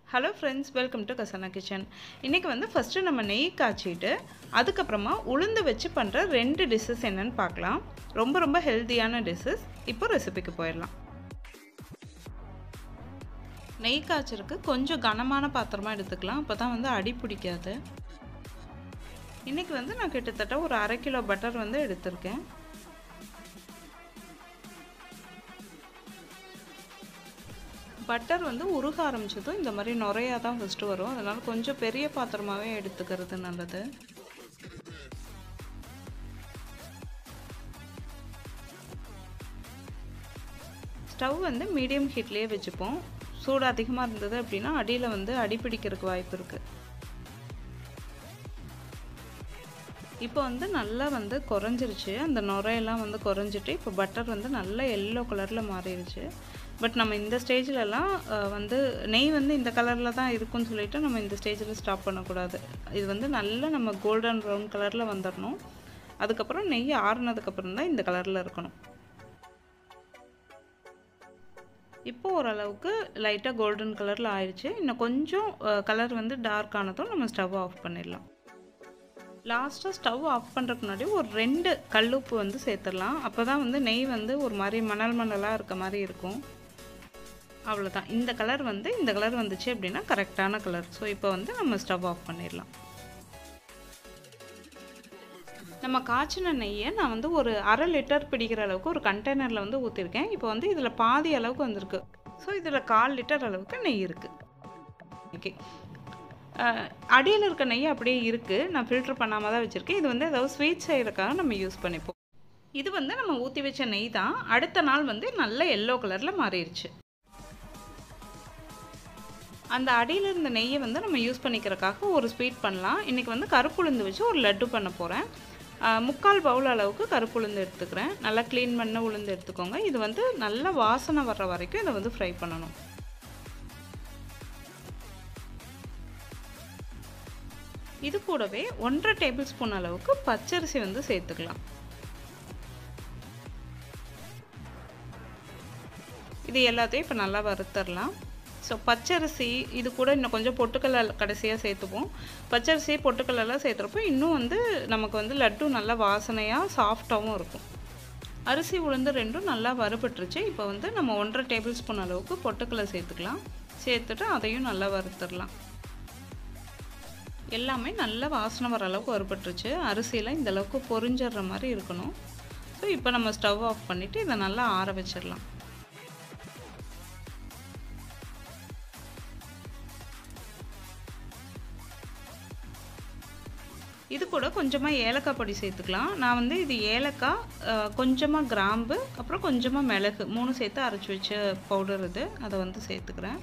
hello friends welcome to Khazana kitchen இன்றைக்கி வந்து first நம்ம நெய் காய்ச்சிட்டு அதுக்கப்புறமா உளுந்து வச்சு பண்ணுற ரெண்டு டிஷ்ஷஸ் என்னன்னு பார்க்கலாம் ரொம்ப ரொம்ப ஹெல்த்தியான டிஷ்ஷஸ் இப்போ ரெசிபிக்கு போயிடலாம் நெய் காய்ச்சறதுக்கு கொஞ்சம் கனமான பாத்திரமாக எடுத்துக்கலாம் அப்போ தான் வந்து அடி பிடிக்காது இன்றைக்கி வந்து நான் கிட்டத்தட்ட ஒரு அரை கிலோ பட்டர் வந்து எடுத்திருக்கேன் பட்டர் வந்து உருக ஆரம்பிச்சதும் இந்த மாதிரி நுறையாக தான் ஃபஸ்ட்டு வரும் அதனால் கொஞ்சம் பெரிய பாத்திரமாகவே எடுத்துக்கிறது நல்லது ஸ்டவ் வந்து மீடியம் ஹீட்லேயே வச்சுப்போம் சூடு அதிகமாக இருந்தது அப்படின்னா அடியில் வந்து அடி பிடிக்கிறதுக்கு வாய்ப்பு இருக்குது இப்போ வந்து நல்லா வந்து குறைஞ்சிருச்சு அந்த நுரையெல்லாம் வந்து குறைஞ்சிட்டு இப்போ பட்டர் வந்து நல்லா எல்லோ கலரில் மாறிடுச்சு பட் நம்ம இந்த ஸ்டேஜிலலாம் வந்து நெய் வந்து இந்த கலரில் தான் இருக்குன்னு சொல்லிட்டு நம்ம இந்த ஸ்டேஜில் ஸ்டாப் பண்ணக்கூடாது இது வந்து நல்லா நம்ம கோல்டன் ப்ரௌன் கலரில் வந்துடணும் அதுக்கப்புறம் நெய் ஆறுனதுக்கப்புறம் தான் இந்த கலரில் இருக்கணும் இப்போ ஓரளவுக்கு லைட்டாக கோல்டன் கலரில் ஆயிடுச்சு இன்னும் கொஞ்சம் கலர் வந்து டார்க் ஆனதும் நம்ம ஸ்டவ் ஆஃப் பண்ணிடலாம் லாஸ்ட்டாக ஸ்டவ் ஆஃப் பண்ணுறதுக்கு முன்னாடி ஒரு ரெண்டு கல்லுப்பு வந்து சேர்த்துடலாம் அப்போ தான் வந்து நெய் வந்து ஒரு மாதிரி மணல் மணலாக இருக்க மாதிரி இருக்கும் அவ்வளோதான் இந்த கலர் வந்து இந்த கலர் வந்துச்சு அப்படின்னா கரெக்டான கலர் ஸோ இப்போ வந்து நம்ம ஸ்டவ் ஆஃப் பண்ணிடலாம் நம்ம காய்ச்சின நெய்யை நான் வந்து ஒரு அரை லிட்டர் பிடிக்கிற அளவுக்கு ஒரு கண்டெய்னரில் வந்து ஊற்றிருக்கேன் இப்போ வந்து இதில் பாதி அளவுக்கு வந்திருக்கு ஸோ இதில் கால் லிட்டர் அளவுக்கு நெய் இருக்குது ஓகே அடியில் இருக்க நெய் அப்படியே இருக்குது நான் ஃபில்டர் பண்ணாமல் தான் வச்சுருக்கேன் இது வந்து ஏதாவது ஸ்வீட் செய்கிறதுக்காக நம்ம யூஸ் பண்ணிப்போம் இது வந்து நம்ம ஊற்றி வச்ச நெய் தான் அடுத்த நாள் வந்து நல்ல எல்லோ கலரில் மாறிடுச்சு அந்த அடியில் இருந்த நெய்யை வந்து நம்ம யூஸ் பண்ணிக்கிறதுக்காக ஒரு ஸ்வீட் பண்ணலாம் இன்றைக்கி வந்து கருப்புளுந்து வச்சு ஒரு லட்டு பண்ண போகிறேன் முக்கால் பவுல் அளவுக்கு கருப்பு உளுந்து எடுத்துக்கிறேன் நல்லா க்ளீன் பண்ண உளுந்து எடுத்துக்கோங்க இது வந்து நல்ல வாசனை வர்ற வரைக்கும் இதை வந்து ஃப்ரை பண்ணணும் இது கூடவே ஒன்றரை டேபிள் ஸ்பூன் அளவுக்கு பச்சரிசி வந்து சேர்த்துக்கலாம் இது எல்லாத்தையும் இப்போ நல்லா வறுத்தரலாம் ஸோ பச்சரிசி இது கூட இன்னும் கொஞ்சம் பொட்டுக்கல்ல கடைசியாக சேர்த்துப்போம் பச்சரிசி பொட்டுக்கல்லாம் சேர்த்துறப்போ இன்னும் வந்து நமக்கு வந்து லட்டு நல்லா வாசனையாக சாஃப்டாகவும் இருக்கும் அரிசி உளுந்து ரெண்டும் நல்லா வறுபட்டுருச்சு இப்போ வந்து நம்ம ஒன்றரை டேபிள் ஸ்பூன் அளவுக்கு பொட்டுக்கல்லை சேர்த்துக்கலாம் சேர்த்துட்டு அதையும் நல்லா வறுத்துடலாம் எல்லாமே நல்லா வாசனை வர அளவுக்கு வறுபட்டுருச்சு அரிசியெலாம் இந்த அளவுக்கு பொரிஞ்சிடுற மாதிரி இருக்கணும் ஸோ இப்போ நம்ம ஸ்டவ் ஆஃப் பண்ணிவிட்டு இதை நல்லா ஆற வச்சிடலாம் இது கூட கொஞ்சமாக ஏலக்காய் பொடி சேர்த்துக்கலாம் நான் வந்து இது ஏலக்காய் கொஞ்சமாக கிராம்பு அப்புறம் கொஞ்சமாக மிளகு மூணு சேர்த்து அரைச்சி வச்ச பவுடர் இது அதை வந்து சேர்த்துக்கிறேன்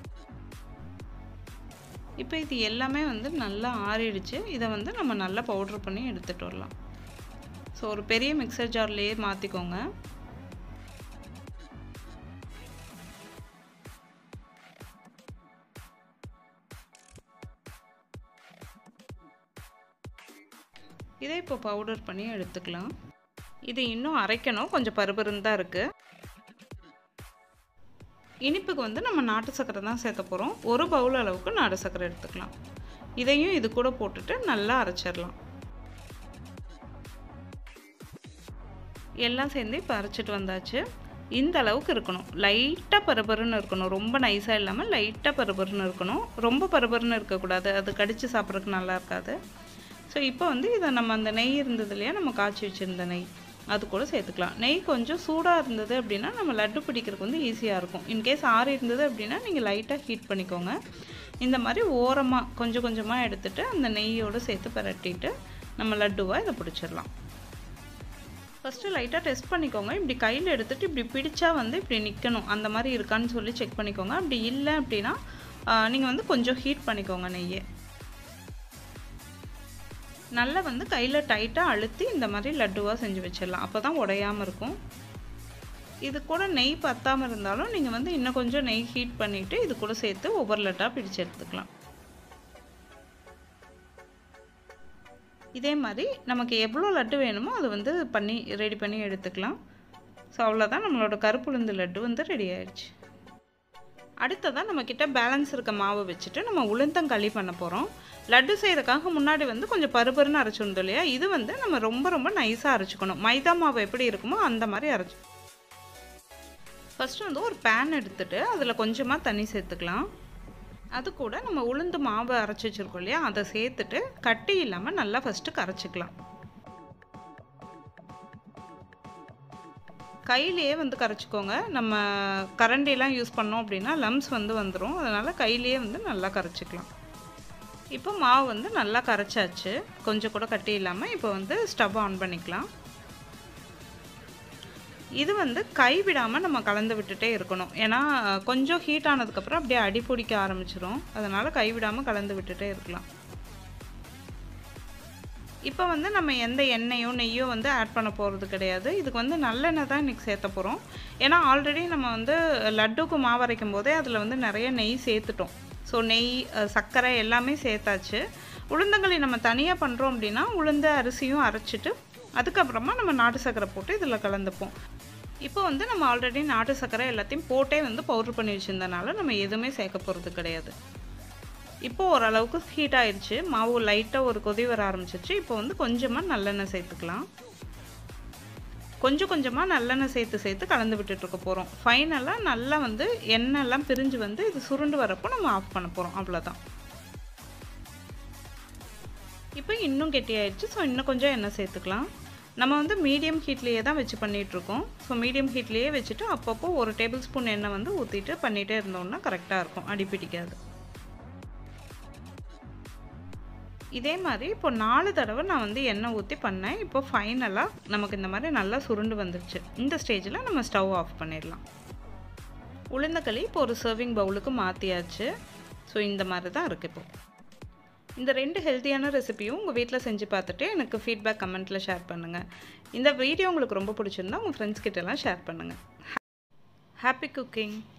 இப்போ இது எல்லாமே வந்து நல்லா ஆறிடுச்சு இதை வந்து நம்ம நல்லா பவுட்ரு பண்ணி எடுத்துகிட்டு வரலாம் ஸோ ஒரு பெரிய மிக்சர் ஜார்லேயே மாற்றிக்கோங்க இதை இப்போ பவுடர் பண்ணி எடுத்துக்கலாம் இது இன்னும் அரைக்கணும் கொஞ்சம் பருபருன்னு தான் இருக்குது இனிப்புக்கு வந்து நம்ம நாட்டு சர்க்கரை தான் சேர்த்த போகிறோம் ஒரு பவுல் அளவுக்கு நாட்டு சர்க்கரை எடுத்துக்கலாம் இதையும் இது கூட போட்டுட்டு நல்லா அரைச்சிடலாம் எல்லாம் சேர்ந்து இப்போ அரைச்சிட்டு வந்தாச்சு இந்த அளவுக்கு இருக்கணும் லைட்டாக பருபருன்னு இருக்கணும் ரொம்ப நைஸாக இல்லாமல் லைட்டாக பருபருன்னு இருக்கணும் ரொம்ப பருபருன்னு இருக்கக்கூடாது அது கடித்து சாப்பிட்றதுக்கு நல்லா இருக்காது ஸோ இப்போ வந்து இதை நம்ம அந்த நெய் இருந்தது இல்லையா நம்ம காய்ச்சி வச்சுருந்த நெய் அது கூட சேர்த்துக்கலாம் நெய் கொஞ்சம் சூடாக இருந்தது அப்படின்னா நம்ம லட்டு பிடிக்கிறதுக்கு வந்து ஈஸியாக இருக்கும் இன்கேஸ் ஆறி இருந்தது அப்படின்னா நீங்கள் லைட்டாக ஹீட் பண்ணிக்கோங்க இந்த மாதிரி ஓரமாக கொஞ்சம் கொஞ்சமாக எடுத்துகிட்டு அந்த நெய்யோடு சேர்த்து பரட்டிட்டு நம்ம லட்டுவாக இதை பிடிச்சிடலாம் ஃபஸ்ட்டு லைட்டாக டெஸ்ட் பண்ணிக்கோங்க இப்படி கையில் எடுத்துகிட்டு இப்படி பிடிச்சா வந்து இப்படி நிற்கணும் அந்த மாதிரி இருக்கான்னு சொல்லி செக் பண்ணிக்கோங்க அப்படி இல்லை அப்படின்னா நீங்கள் வந்து கொஞ்சம் ஹீட் பண்ணிக்கோங்க நெய்யை நல்லா வந்து கையில் டைட்டாக அழுத்தி இந்த மாதிரி லட்டுவாக செஞ்சு வச்சிடலாம் அப்போ தான் உடையாமல் இருக்கும் இது கூட நெய் பத்தாமல் இருந்தாலும் நீங்கள் வந்து இன்னும் கொஞ்சம் நெய் ஹீட் பண்ணிவிட்டு இது கூட சேர்த்து ஒவ்வொரு லட்டாக பிடிச்சு எடுத்துக்கலாம் இதே மாதிரி நமக்கு எவ்வளோ லட்டு வேணுமோ அது வந்து பண்ணி ரெடி பண்ணி எடுத்துக்கலாம் ஸோ அவ்வளோதான் நம்மளோட கருப்புளுந்து லட்டு வந்து ரெடி ஆயிடுச்சு அடுத்ததாக நம்மக்கிட்ட பேலன்ஸ் இருக்க மாவு வச்சுட்டு நம்ம உளுந்தங்களி பண்ண போகிறோம் லட்டு செய்கிறதுக்காக முன்னாடி வந்து கொஞ்சம் பருபருன்னு அரைச்சிருந்தோம் இல்லையா இது வந்து நம்ம ரொம்ப ரொம்ப நைஸாக அரைச்சிக்கணும் மைதா மாவு எப்படி இருக்குமோ அந்த மாதிரி அரைச்சி ஃபஸ்ட்டு வந்து ஒரு பேன் எடுத்துகிட்டு அதில் கொஞ்சமாக தண்ணி சேர்த்துக்கலாம் அது கூட நம்ம உளுந்து மாவு அரைச்சி வச்சுருக்கோம் இல்லையா அதை சேர்த்துட்டு கட்டி இல்லாமல் நல்லா ஃபஸ்ட்டு கரைச்சிக்கலாம் கையிலேயே வந்து கரைச்சிக்கோங்க நம்ம கரண்டிலாம் யூஸ் பண்ணோம் அப்படின்னா லம்ஸ் வந்து வந்துடும் அதனால் கையிலேயே வந்து நல்லா கரைச்சிக்கலாம் இப்போ மாவு வந்து நல்லா கரைச்சாச்சு கொஞ்சம் கூட கட்டி இல்லாமல் இப்போ வந்து ஸ்டவ் ஆன் பண்ணிக்கலாம் இது வந்து கை விடாமல் நம்ம கலந்து விட்டுட்டே இருக்கணும் ஏன்னா கொஞ்சம் ஹீட் ஆனதுக்கப்புறம் அப்படியே அடி பிடிக்க ஆரம்பிச்சிடும் அதனால் கை விடாமல் கலந்து விட்டுட்டே இருக்கலாம் இப்போ வந்து நம்ம எந்த எண்ணெயோ நெய்யோ வந்து ஆட் பண்ண போகிறது கிடையாது இதுக்கு வந்து நல்லெண்ணெய் தான் இன்றைக்கி சேர்த்த போகிறோம் ஏன்னா ஆல்ரெடி நம்ம வந்து லட்டுக்கு மாவு அரைக்கும் போதே அதில் வந்து நிறைய நெய் சேர்த்துட்டோம் ஸோ நெய் சர்க்கரை எல்லாமே சேர்த்தாச்சு உளுந்தங்களி நம்ம தனியாக பண்ணுறோம் அப்படின்னா உளுந்த அரிசியும் அரைச்சிட்டு அதுக்கப்புறமா நம்ம நாட்டு சர்க்கரை போட்டு இதில் கலந்துப்போம் இப்போ வந்து நம்ம ஆல்ரெடி நாட்டு சர்க்கரை எல்லாத்தையும் போட்டே வந்து பவுட்ரு பண்ணி வச்சுருந்தனால நம்ம எதுவுமே சேர்க்க போகிறது கிடையாது இப்போ ஓரளவுக்கு ஹீட் ஆயிடுச்சு மாவு லைட்டாக ஒரு கொதி வர ஆரம்பிச்சிச்சு இப்போ வந்து கொஞ்சமாக நல்லெண்ணெய் சேர்த்துக்கலாம் கொஞ்சம் கொஞ்சமாக நல்லெண்ணெய் சேர்த்து சேர்த்து கலந்து விட்டுட்டு இருக்க போகிறோம் ஃபைனலாக நல்லா வந்து எண்ணெய்லாம் பிரிஞ்சு வந்து இது சுருண்டு வரப்போ நம்ம ஆஃப் பண்ண போகிறோம் அவ்வளோதான் இப்போ இன்னும் கெட்டியாயிடுச்சு ஸோ இன்னும் கொஞ்சம் எண்ணெய் சேர்த்துக்கலாம் நம்ம வந்து மீடியம் ஹீட்லேயே தான் வச்சு பண்ணிகிட்ருக்கோம் ஸோ மீடியம் ஹீட்லேயே வச்சுட்டு அப்பப்போ ஒரு டேபிள் ஸ்பூன் எண்ணெய் வந்து ஊற்றிட்டு பண்ணிகிட்டே இருந்தோம்னா கரெக்டாக இருக்கும் அடிப்பிடிக்காது இதே மாதிரி இப்போ நாலு தடவை நான் வந்து எண்ணெய் ஊற்றி பண்ணேன் இப்போ ஃபைனலாக நமக்கு இந்த மாதிரி நல்லா சுருண்டு வந்துருச்சு இந்த ஸ்டேஜில் நம்ம ஸ்டவ் ஆஃப் பண்ணிடலாம் உளுந்தக்களி இப்போ ஒரு சர்விங் பவுலுக்கு மாற்றியாச்சு ஸோ இந்த மாதிரி தான் இருக்குது இப்போ இந்த ரெண்டு ஹெல்த்தியான ரெசிபியும் உங்கள் வீட்டில் செஞ்சு பார்த்துட்டு எனக்கு ஃபீட்பேக் கமெண்ட்டில் ஷேர் பண்ணுங்கள் இந்த வீடியோ உங்களுக்கு ரொம்ப பிடிச்சிருந்தா உங்கள் ஃப்ரெண்ட்ஸ் கிட்டலாம் ஷேர் பண்ணுங்கள் ஹாப்பி குக்கிங்